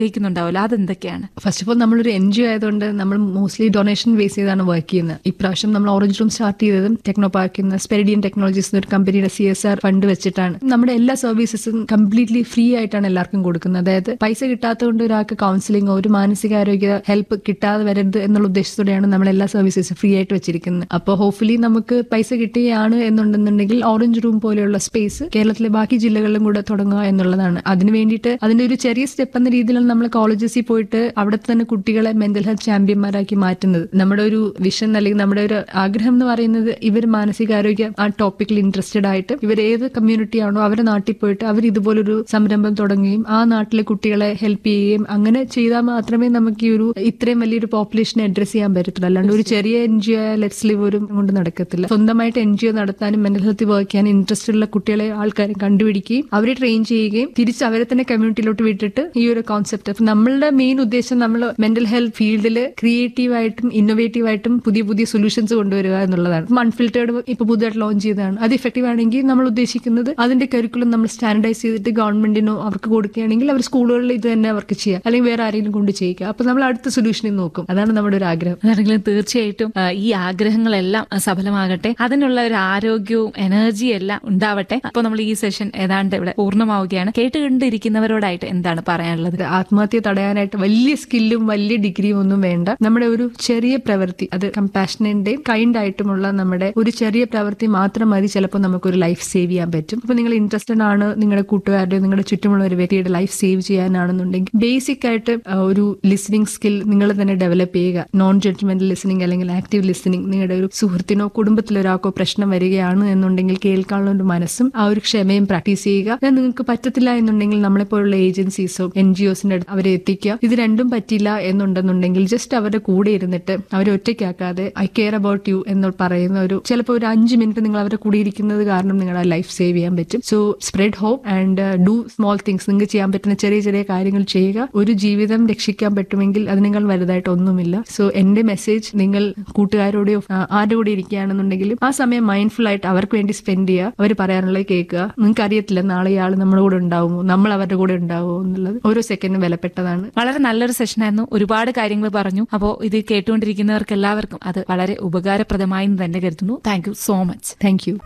ആഗ്രഹിക്കുന്നുണ്ടാവുമല്ലോ അതെന്തൊക്കെയാണ് first of all നമ്മളൊരു N G O ആയതുകൊണ്ട് നമ്മൾ മോസ്റ്റ്ലി ഡൊണേഷൻ ബേസ് ചെയ്താണ് വർക്ക് ചെയ്യുന്നത് ഇപ്രാവശ്യം നമ്മൾ ഓറഞ്ച് റൂം സ്റ്റാർട്ട് ചെയ്തതും ടെക്നോ പാർക്കിൽ നിന്ന് സ്പെരിഡിയൻ ടെക്നോളജീസ് എന്നൊരു കമ്പനിയുടെ സി എസ് ആർ ഫണ്ട് വെച്ചിട്ടാണ് നമ്മുടെ എല്ലാ സർവീസസും കംപ്ലീറ്റ്ലി ഫ്രീ ആയിട്ടാണ് എല്ലാവർക്കും കൊടുക്കുന്നത് അതായത് പൈസ കിട്ടാത്തതുകൊണ്ട് ഒരാൾക്ക് കൗൺസിലിംഗോ ഒരു മാനസികാരോഗ്യ ഹെൽപ്പ് കിട്ടാതെ വരരുത് എന്നുള്ള ഉദ്ദേശത്തോടെയാണ് നമ്മൾ എല്ലാ സർവീസസും ഫ്രീ ആയിട്ട് വെച്ചിരിക്കുന്നത് അപ്പോൾ ഹോപ്പ്ഫുള്ളി നമുക്ക് പൈസ കിട്ടുകയാണ് എന്നുണ്ടെന്നുണ്ടെങ്കിൽ ഓറഞ്ച് റൂം പോലെയുള്ള സ്പേസ് കേരളത്തിലെ ബാക്കി ജില്ലകളിലും കൂടെ തുടങ്ങുക എന്നുള്ളതാണ് അതിന് വേണ്ടിയിട്ട് അതിന്റെ ഒരു ചെറിയ സ്റ്റെപ്പ് എന്ന രീതിയിലാണ് നമ്മൾ കോളേജസിൽ പോയിട്ട് അവിടുത്തെ തന്നെ കുട്ടികളെ മെന്റൽ ഹെൽത്ത് ചാമ്പ്യന്മാരാക്കി മാറ്റുന്നത് നമ്മുടെ ഒരു വിഷൻ അല്ലെങ്കിൽ നമ്മുടെ ഒരു ആഗ്രഹം എന്ന് പറയുന്നത് ഇവർ മാനസികാരോഗ്യ ആ ടോപ്പിക്കിൽ ഇൻട്രസ്റ്റഡ് ആയിട്ട് ഇവർ ഏത് കമ്മ്യൂണിറ്റി ആണോ അവരുടെ നാട്ടിൽ പോയിട്ട് അവർ ഇതുപോലൊരു സംരംഭം തുടങ്ങുകയും ആ നാട്ടിലെ കുട്ടികളെ ഹെൽപ്പ് ചെയ്യുകയും അങ്ങനെ ചെയ്താൽ മാത്രമേ നമുക്ക് ഈ ഒരു ഇത്രയും വലിയൊരു പോപ്പുലേഷനെ അഡ്രസ് ചെയ്യാൻ പറ്റത്തുള്ളൂ അല്ലാണ്ട് ഒരു ചെറിയ N G O let's live ഒരു കൊണ്ട് നടക്കത്തില്ല സ്വന്തമായിട്ട് എൻ ജി ഒ നടത്താനും മെന്റൽ ഹെൽത്ത് വർക്ക് ചെയ്യാനും ഇൻട്രസ്റ്റ് ഉള്ള കുട്ടികളെ ആൾക്കാരെ കണ്ടുപിടിക്കുകയും അവരെ ട്രെയിൻ ചെയ്യുകയും തിരിച്ച് അവരെ തന്നെ കമ്മ്യൂണിറ്റിയിലോട്ട് വിട്ടിട്ട് ഈ ഒരു കോൺസെപ്റ്റ് അപ്പൊ നമ്മളുടെ മെയിൻ ഉദ്ദേശം നമ്മൾ മെന്റൽ ഹെൽത്ത് ഫീൽഡിൽ ക്രിയേറ്റീവ് ആയിട്ടും ഇന്നോവേറ്റീവ് ആയിട്ടും പുതിയ പുതിയ സൊല്യൂഷൻസ് കൊണ്ടുവരിക എന്നുള്ളതാണ് അൺഫിൽറ്റേർഡ് ഇപ്പൊ പുതുതായിട്ട് ലോഞ്ച് ചെയ്തതാണ് അത് ഇഫക്റ്റീവ് ആണെങ്കിൽ നമ്മൾ ഉദ്ദേശിക്കുന്നത് അതിന്റെ കരിക്കുലം നമ്മൾ സ്റ്റാൻഡർഡൈസ് ചെയ്തിട്ട് ഗവൺമെന്റിനോ അവർക്ക് കൊടുക്കുകയാണെങ്കിൽ അവർ സ്കൂളുകളിൽ ഇത് തന്നെ അവർക്ക് ചെയ്യാം അല്ലെങ്കിൽ വേറെ ആരെങ്കിലും കൊണ്ട് ചെയ്യിക്കുക അപ്പൊ നമ്മൾ അടുത്ത സൊല്യൂഷനിൽ നോക്കും അതാണ് നമ്മുടെ ഒരു ആഗ്രഹം അതാണെങ്കിലും തീർച്ചയായിട്ടും ആ, ഈ ആഗ്രഹങ്ങളെല്ലാം ആ, സഫലമാകട്ടെ അതിനുള്ള ഒരു ആരോഗ്യവും എനർജിയും എല്ലാം ഉണ്ടാവട്ടെ അപ്പോൾ നമ്മൾ ഈ സെഷൻ ഏതാണ്ട് ഇവിടെ പൂർണ്ണമാവുകയാണ് കേട്ടുകൊണ്ടിരിക്കുന്നവരോടായിട്ട് എന്താണ് പറയാനുള്ളത് ഇത് ആത്മഹത്യ തടയാനായിട്ട് വലിയ സ്കില്ലും വലിയ ഡിഗ്രിയും ഒന്നും വേണ്ട നമ്മുടെ ഒരു ചെറിയ പ്രവൃത്തി അത് കമ്പാഷനന്റെയും കൈൻഡ് ആയിട്ടുമുള്ള നമ്മുടെ ഒരു ചെറിയ പ്രവൃത്തി മാത്രം മതി ചിലപ്പോൾ നമുക്കൊരു ലൈഫ് സേവ് ചെയ്യാൻ പറ്റും അപ്പൊ നിങ്ങൾ ഇൻട്രസ്റ്റഡ് ആണ് നിങ്ങളുടെ കൂട്ടുകാരുടെയോ നിങ്ങളുടെ ചുറ്റുമുള്ള ഒരു വ്യക്തിയുടെ ലൈഫ് സേവ് ചെയ്യാനാണെന്നുണ്ടെങ്കിൽ ബേസിക് ആയിട്ട് ആ, ഒരു ലിസണിങ് സ്കിൽ നിങ്ങൾ തന്നെ ഡെവലപ്പ് ചെയ്യുക നോൺ ജഡ്ജ്മെന്റൽ ലിസണിങ് അല്ലെങ്കിൽ ആക്റ്റീവ് ലിസണിങ് നിങ്ങളുടെ ഒരു സുഹൃത്തിനോ കുടുംബത്തിലോ ഒരാൾക്കോ പ്രശ്നം വരികയാണ് എന്നുണ്ടെങ്കിൽ കേൾക്കാനുള്ള ഒരു മനസ്സും ആ ഒരു ക്ഷമയും പ്രാക്ടീസ് ചെയ്യുക ഞാൻ നിങ്ങൾക്ക് പറ്റത്തില്ല എന്നുണ്ടെങ്കിൽ നമ്മളെ പോലുള്ള ഏജൻസീസോ എൻ ജി ഒസിന്റെ അടുത്ത് അവരെ എത്തിക്കുക ഇത് രണ്ടും പറ്റില്ല എന്നുണ്ടെന്നുണ്ടെങ്കിൽ ജസ്റ്റ് അവരുടെ കൂടെ ഇരുന്നിട്ട് അവരെ ഒറ്റയ്ക്കാക്കാതെ ഐ കെയർ അബൌട്ട് യു എന്ന് പറയുന്ന ഒരു ചിലപ്പോൾ ഒരു അഞ്ച് മിനിറ്റ് നിങ്ങൾ അവരുടെ കൂടെ ഇരിക്കുന്നത് കാരണം നിങ്ങളുടെ ലൈഫ് സേവ് ചെയ്യാൻ പറ്റും so spread hope and do small things നിങ്ങൾക്ക് ചെയ്യാൻ പറ്റുന്ന ചെറിയ ചെറിയ കാര്യങ്ങൾ ചെയ്യുക ഒരു ജീവിതം രക്ഷിക്കാൻ പറ്റുമെങ്കിൽ അതിനേക്കാൾ വലുതായിട്ട് ഒന്നുമില്ല സോ എന്റെ മെസ്സേജ് നിങ്ങൾ കൂട്ടുകാരോടെയോ ആ, ആരുടെ കൂടെ ഇരിക്കുകയാണെന്നുണ്ടെങ്കിലും ആ സമയം മൈൻഡ്ഫുൾ ആയിട്ട് അവർക്ക് വേണ്ടി സ്പെൻഡ് ചെയ്യുക അവർ പറയാനുള്ളത് കേൾക്കുക നിങ്ങൾക്ക് അറിയത്തില്ല നാളെ ഇയാൾ നമ്മുടെ കൂടെ ഉണ്ടാവുമോ നമ്മൾ അവരുടെ കൂടെ ഉണ്ടാവുമോ എന്നുള്ളത് ഓരോ സെക്കൻഡും വിലപ്പെട്ടതാണ് വളരെ നല്ലൊരു സെഷനായിരുന്നു ഒരുപാട് കാര്യങ്ങൾ പറഞ്ഞു അപ്പോൾ ഇത് കേട്ടുകൊണ്ടിരിക്കുന്നവർക്ക് എല്ലാവർക്കും അത് വളരെ ഉപകാരപ്രദമായി എന്ന് തന്നെ കരുതുന്നു thank you so much thank you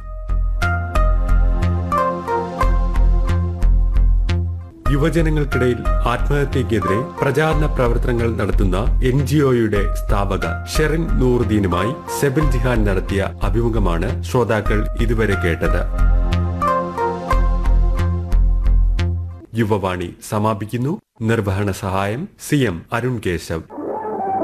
യുവജനങ്ങൾക്കിടയിൽ ആത്മഹത്യക്കെതിരെ പ്രചാരണ പ്രവർത്തനങ്ങൾ നടത്തുന്ന എൻ ജി ഒയുടെ സ്ഥാപക ഷെറിൻ നൂറുദ്ദീനുമായി സെബിൽ ജിഹാൻ നടത്തിയ അഭിമുഖമാണ് ശ്രോതാക്കൾ ഇതുവരെ കേട്ടത് യുവവാണി സമാപിക്കുന്നു നിർവഹണ സഹായം സി എം അരുൺ കേശവ്